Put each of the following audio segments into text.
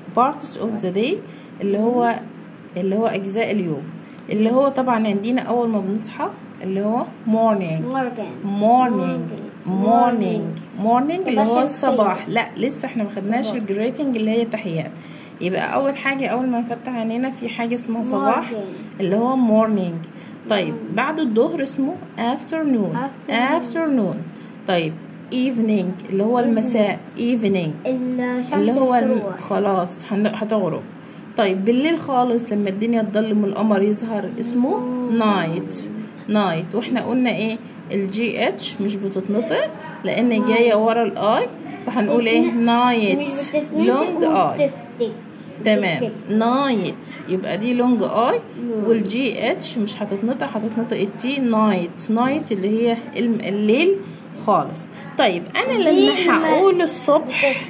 parts of the day اللي هو اللي هو اجزاء اليوم اللي هو طبعا عندنا اول ما بنصحى اللي هو morning مورجان morning morning morning اللي صباح هو الخير. الصباح لا لسه احنا ما خدناش صباح. الجريتنج اللي هي تحيات يبقى اول حاجه اول ما نفتح عينينا في حاجه اسمها صباح Morning. اللي هو morning طيب بعد الظهر اسمه afternoon Afternoon. afternoon طيب evening اللي هو المساء evening الشمس اللي هو الم- بتروح. خلاص هن- هتغرب طيب بالليل خالص لما الدنيا تضلم والقمر يظهر اسمه نايت نايت واحنا قلنا ايه الجي اتش مش بتتنطق لان جايه ورا الاي فهنقول ايه مش نايت بتتنطق لونج اي وبتكتب. تمام بتكتب. نايت يبقى دي لونج اي والجي اتش مش هتتنطق هتتنطق التي نايت نايت اللي هي الم- الليل خالص طيب انا دي لما لما- هقول الصبح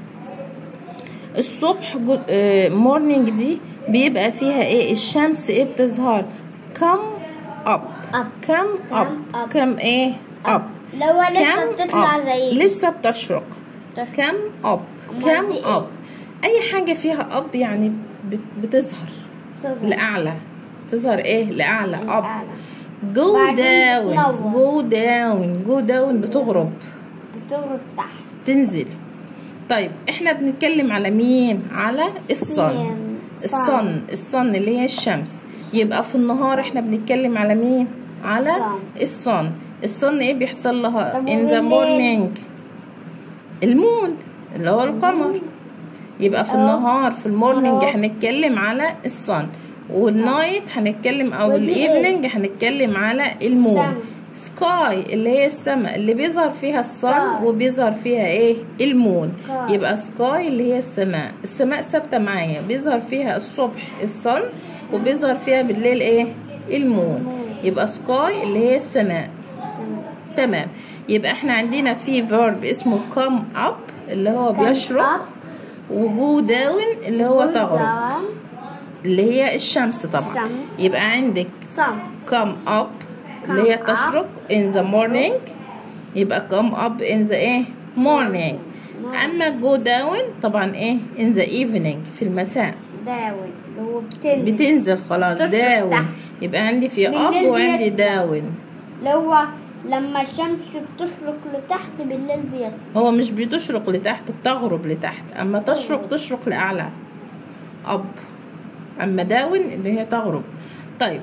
الصبح مورنينج دي بيبقى فيها ايه الشمس ايه بتظهر كم اب Up. كم اب Come up. كم ايه اب لو لسه كم بتطلع up. زي لسه بتشرق كم اب أمال كم دي إيه؟ اب اي حاجه فيها اب يعني بت- بتظهر تظهر. لاعلى تظهر ايه لاعلى اب الأعلى. جو بعدين داون تنور. جو داون جو داون بتغرب بتغرب تحت تنزل طيب احنا بنتكلم على مين على الصن Sun. الصن الصن اللي هي الشمس يبقى في النهار احنا بنتكلم على مين على Sun. الصن الصن ايه بيحصل لها طب in the وبالليل؟ morning المون اللي هو القمر يبقى في أه. النهار في المورنينج أه. هنتكلم على الصن والنايت هنتكلم او ودي إيه؟ الايفنينج هنتكلم على المون السما. سكاي اللي هي السماء اللي بيظهر فيها الصن Sky. وبيظهر فيها ايه المون Sky. يبقى سكاي اللي هي السماء السماء ثابته معايا بيظهر فيها الصبح الصن وبيظهر فيها بالليل ايه المون يبقى سكاي اللي هي السماء تمام يبقى احنا عندنا في فيرب اسمه come up اللي هو Come بيشرق up. وجو داون اللي هو تغرب down. اللي هي الشمس طبعا الشمس. يبقى عندك sun come up اللي هي Come up. تشرق in the morning يبقى come up in the ايه morning اما go down طبعا ايه in the evening في المساء داون اللي هو بتنزل بتنزل خلاص تشرق داون تحت. يبقى عندي في up بالليل وعندي بيطلع. داون اللي هو لما الشمس بتشرق لتحت بالليل بيطلع هو مش بتشرق لتحت بتغرب لتحت اما تشرق تشرق لاعلى اب اما داون اللي هي تغرب طيب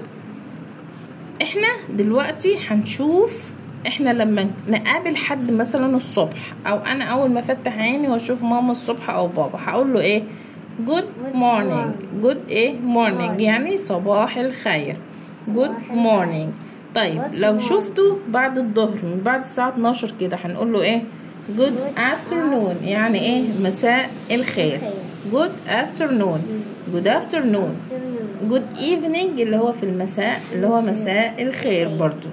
احنا دلوقتي هنشوف احنا لما نقابل حد مثلا الصبح او انا اول ما افتح عيني واشوف ماما الصبح او بابا هقول له ايه good morning good ايه morning يعني صباح الخير good morning طيب Good لو morning. شفته بعد الظهر من بعد الساعة 12 كده هنقول له ايه good afternoon يعني ايه مساء الخير good afternoon good afternoon good evening اللي هو في المساء اللي هو مساء الخير برضو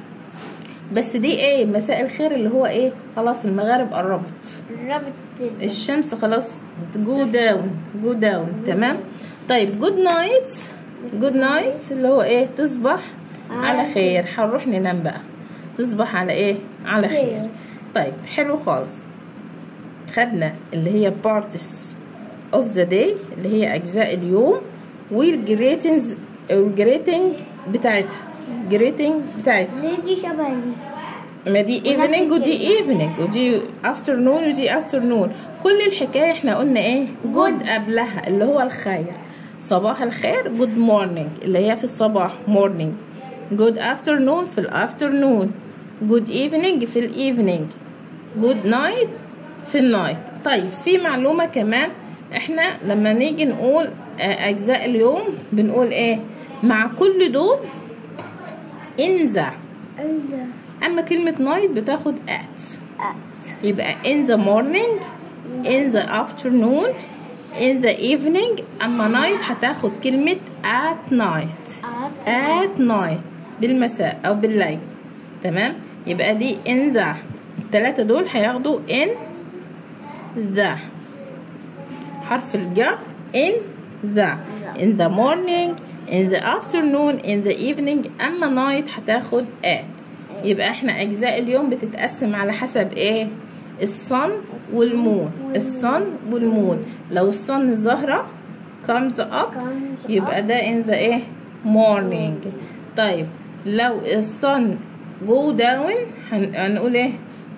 بس دي ايه مساء الخير اللي هو ايه خلاص المغارب قربت الرابط الشمس خلاص جو داون جو داون تمام طيب جود نايت جود نايت اللي هو ايه تصبح على خير هنروح ننام بقى تصبح على ايه على خير خير. طيب حلو خالص خدنا اللي هي parts of the day اللي هي اجزاء اليوم والجريتنز الجريتنج بتاعتها جريتنج بتاعتها ليه دي شبه دي ما دي ايفنينج ودي ايفنينج ودي افترنون ودي افترنون كل الحكايه احنا قلنا ايه جود قبلها اللي هو الخير صباح الخير جود مورنينج اللي هي في الصباح مورنينج جود افترنون في الافترنون جود ايفنينج في الايفنينج جود نايت في النايت طيب في معلومه كمان احنا لما نيجي نقول آه، اجزاء اليوم بنقول ايه مع كل دول انزع اما كلمة نايت بتاخد at يبقى in the morning in the afternoon in the evening اما night هتاخد كلمة at night at night بالمساء او بالليل تمام يبقى دي in the التلاتة دول هياخدوا in the حرف الجر in the in the morning in the afternoon in the evening اما night هتاخد at يبقى احنا اجزاء اليوم بتتقسم على حسب ايه الصن والمون الصن والمون لو الصن ظاهرة comes up Comes يبقى ده in the ايه morning طيب لو الصن go down هن- هنقول ايه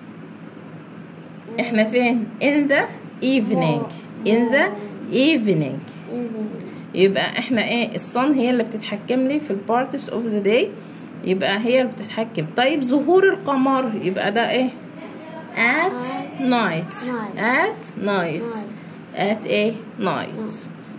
احنا فين in the evening in the evening يبقى احنا ايه الصن هي اللي بتتحكم لي في البارتس اوف ذا داي يبقى هي اللي بتتحكم طيب ظهور القمر يبقى ده ايه at night Night. at night at ايه night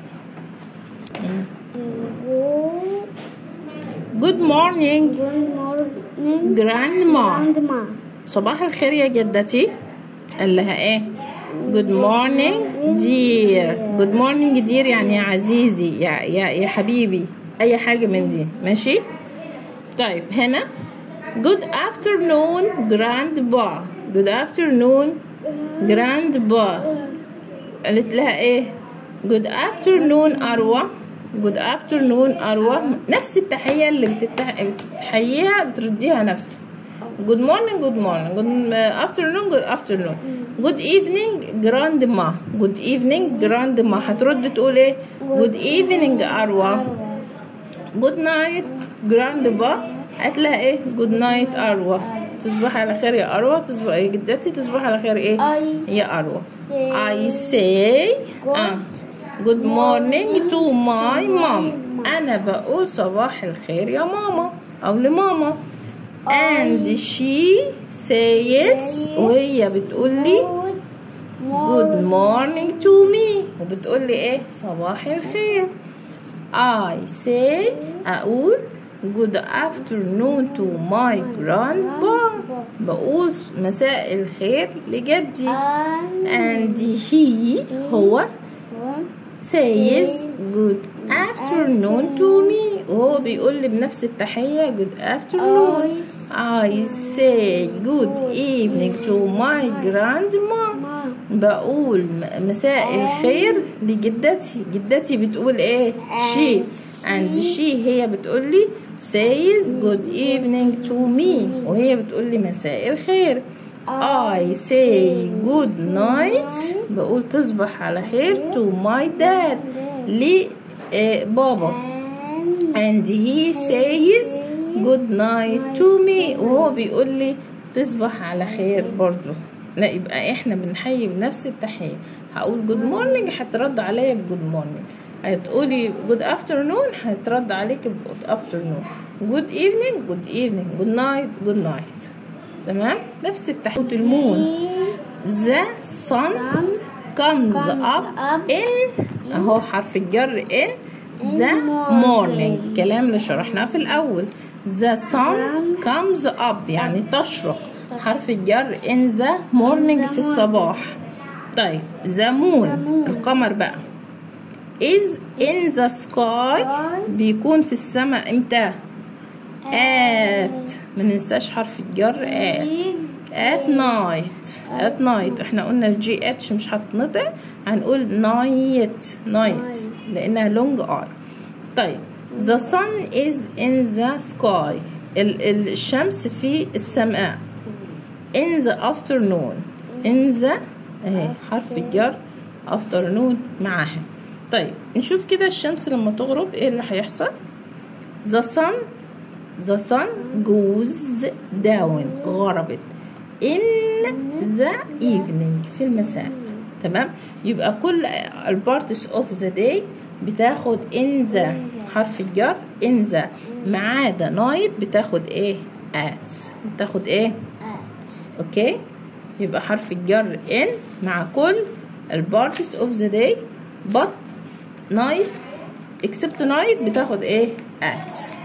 good morning Good morning grandma grandma صباح الخير يا جدتي قال لها ايه good morning dear good morning dear يعني يا عزيزي يا يا يا حبيبي اي حاجه من دي ماشي طيب هنا good afternoon grandpa good afternoon grandpa قالت لها ايه good afternoon اروى good afternoon اروى نفس التحيه اللي بتتح- بتحييها بترديها نفسها good morning good morning good afternoon good afternoon good evening grandma good evening grandma هترد تقول ايه good evening اروى good night grandpa قالت لها ايه good night اروى تصبح على خير يا اروى تصبح يا جدتي تصبح على خير ايه I يا اروى say I say آه. good morning to my mom أنا بقول صباح الخير يا ماما أو لماما and she says وهي بتقول لي good morning to me وبتقول لي إيه صباح الخير I say أقول good afternoon to my grandpa بقول مساء الخير لجدي and he هو says good afternoon to me وهو بيقول لي بنفس التحية good afternoon I say good evening to my grandma بقول م- مساء الخير لجدتي جدتي بتقول ايه she and she هي بتقول لي says good evening to me وهي بتقول لي مساء الخير I say good night بقول تصبح على خير to my dad لبابا and he says good night to me وهو بيقول لي تصبح على خير برضو لا يبقى احنا بنحيي بنفس التحية هقول good morning هترد عليا ب good morning هتقولي good afternoon هترد عليك ب good afternoon good evening good evening good night good night تمام نفس التحية المون the sun comes up in اهو حرف الجر in the morning الكلام اللي شرحناه في الأول the sun comes up يعني تشرق حرف الجر in the morning في الصباح طيب the moon القمر بقى is in the sky بيكون في السماء امتى at ما ننساش حرف الجر at at night at night احنا قلنا الجي اتش مش هتتنطق هنقول night night لانها long I طيب the sun is in the sky ال ال الشمس في السماء in the afternoon in the اهي حرف الجر afternoon معاها طيب نشوف كده الشمس لما تغرب ايه اللي هيحصل the sun the sun goes down غربت in the evening في المساء تمام يبقى كل البارتس اوف ذا داي بتاخد in the حرف الجر in the ما عدا نايت بتاخد ايه at بتاخد ايه اوكي يبقى حرف الجر in مع كل البارتس اوف ذا داي but night except night بتاخد ايه at